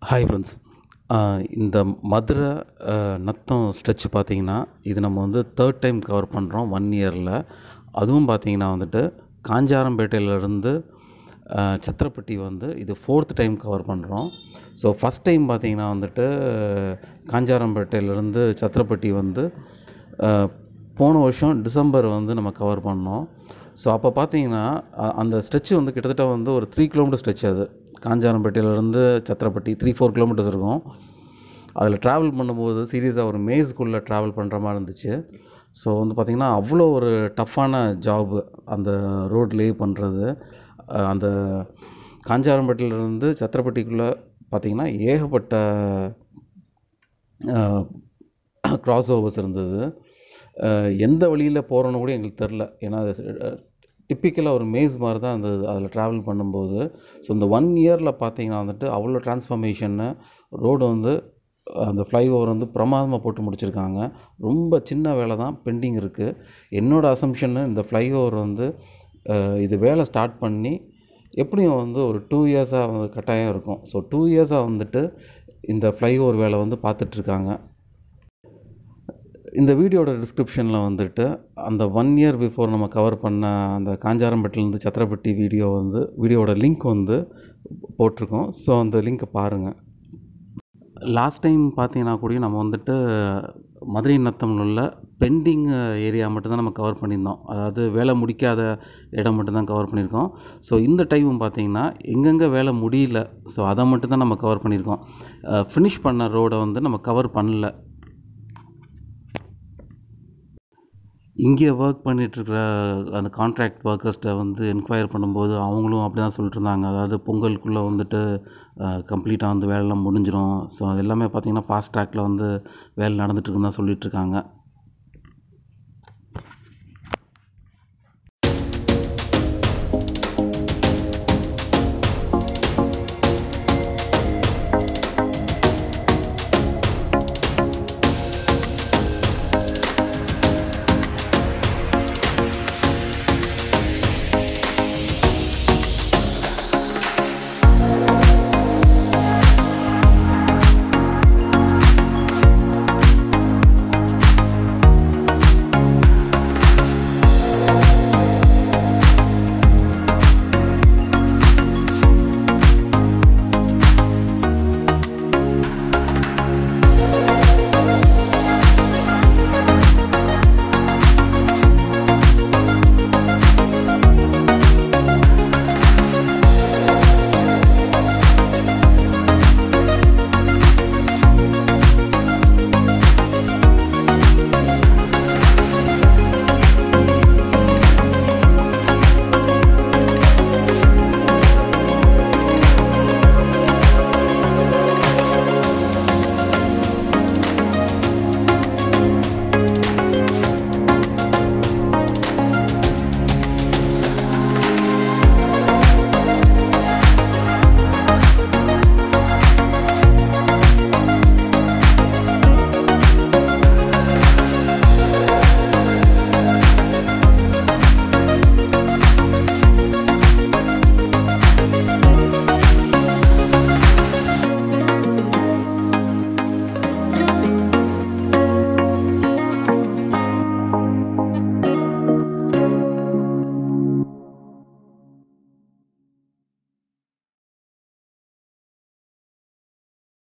hi friends இந்த Madurai Natham stretch பார்த்தீங்கன்னா இது நம்ம வந்து தேர்ட் டைம் கவர் பண்ணுறோம் ஒன் இயரில் அதுவும் பார்த்தீங்கன்னா வந்துட்டு காஞ்சாரம்பேட்டையிலேருந்து சத்திரப்பட்டி வந்து இது ஃபோர்த் டைம் கவர் பண்ணுறோம் ஸோ ஃபஸ்ட் டைம் பார்த்தீங்கன்னா வந்துட்டு காஞ்சாரம்பேட்டையிலேருந்து சத்திரப்பட்டி வந்து அஹ், போன வருஷம் டிசம்பர் வந்து நம்ம கவர் பண்ணோம் ஸோ அப்போ பார்த்தீங்கன்னா அ- அந்த ஸ்ட்ரெச் வந்து கிட்டத்தட்ட வந்து ஒரு த்ரீ கிலோமீட்டர் ஸ்ட்ரெச் அது காஞ்சாரம்பேட்டையிலேருந்து சத்திரப்பட்டி த்ரீ ஃபோர் கிலோமீட்டர்ஸ் இருக்கும் அதில் ட்ராவல் பண்ணும்போது சீரியஸாக ஒரு மேஸ்க்குள்ளே ட்ராவல் பண்ணுற மாதிரி இருந்துச்சு ஸோ வந்து பார்த்திங்கன்னா அவ்வளோ ஒரு டஃப்பான ஜாப் அந்த ரோட் லே பண்ணுறது அந்த காஞ்சாரம்பேட்டையிலேருந்து சத்திரப்பட்டிக்குள்ளே பார்த்திங்கன்னா ஏகப்பட்ட கிராஸ் ஓவர்ஸ் இருந்தது அஹ் எந்த வழியில் போகிறோன்னு கூட எங்களுக்கு தெரில ஏன்னா டிப்பிக்கலாக ஒரு மேஸ் மாதிரி தான் அந்த அதில் ட்ராவல் பண்ணும்போது ஸோ இந்த ஒன் இயரில் பார்த்தீங்கன்னா வந்துட்டு அவ்வளோ டிரான்ஸ்ஃபர்மேஷன்னு ரோடு வந்து அந்த ஃப்ளைஓவர் வந்து பிரமாதமாக போட்டு முடிச்சிருக்காங்க ரொம்ப சின்ன வேலை தான் பெண்டிங் இருக்குது என்னோடய அசம்ஷன்னு இந்த ஃப்ளைஓவர் வந்து அஹ் இது வேலை ஸ்டார்ட் பண்ணி எப்படியும் வந்து ஒரு டூ இயர்ஸாக வந்து கட்டாயம் இருக்கும் ஸோ டூ இயர்ஸாக வந்துட்டு இந்த ஃப்ளைஓவர் வேலை வந்து பார்த்துட்ருக்காங்க இந்த வீடியோட டிஸ்கிரிப்ஷனில் வந்துட்டு அந்த ஒன் இயர் பிஃபோர் நம்ம கவர் பண்ண அந்த காஞ்சாரம்பட்டிலேருந்து சத்திரப்பட்டி வீடியோ வந்து வீடியோவோட லிங்க் வந்து போட்டிருக்கோம் ஸோ அந்த லிங்க்கை பாருங்கள் லாஸ்ட் டைம் பார்த்தீங்கன்னா கூட நம்ம வந்துட்டு மதுரை நத்தம்ல உள்ள பெண்டிங் ஏரியா மட்டும்தான் நம்ம கவர் பண்ணியிருந்தோம் அதாவது வேலை முடிக்காத இடம் மட்டும்தான் கவர் பண்ணியிருக்கோம் ஸோ இந்த டைமும் பார்த்தீங்கன்னா எங்கெங்கே வேலை முடியல ஸோ அதை மட்டும்தான் நம்ம கவர் பண்ணியிருக்கோம் ஃபினிஷ் பண்ண ரோடை வந்து நம்ம கவர் பண்ணல இங்கே ஒர்க் பண்ணிகிட்ருக்கிற அந்த கான்ட்ராக்ட் ஒர்க்கர்ஸ்ட்டை வந்து என்கொயர் பண்ணும்போது அவங்களும் அப்படி தான் சொல்லிட்டு இருந்தாங்க அதாவது பொங்கலுக்குள்ளே வந்துட்டு கம்ப்ளீட்டாக வந்து வேலைலாம் முடிஞ்சிடும் ஸோ அது எல்லாமே பார்த்திங்கன்னா ஃபாஸ்ட் ட்ராக்கில் வந்து வேலை நடந்துட்டுருக்குன்னு தான் சொல்லிட்டு இருக்காங்க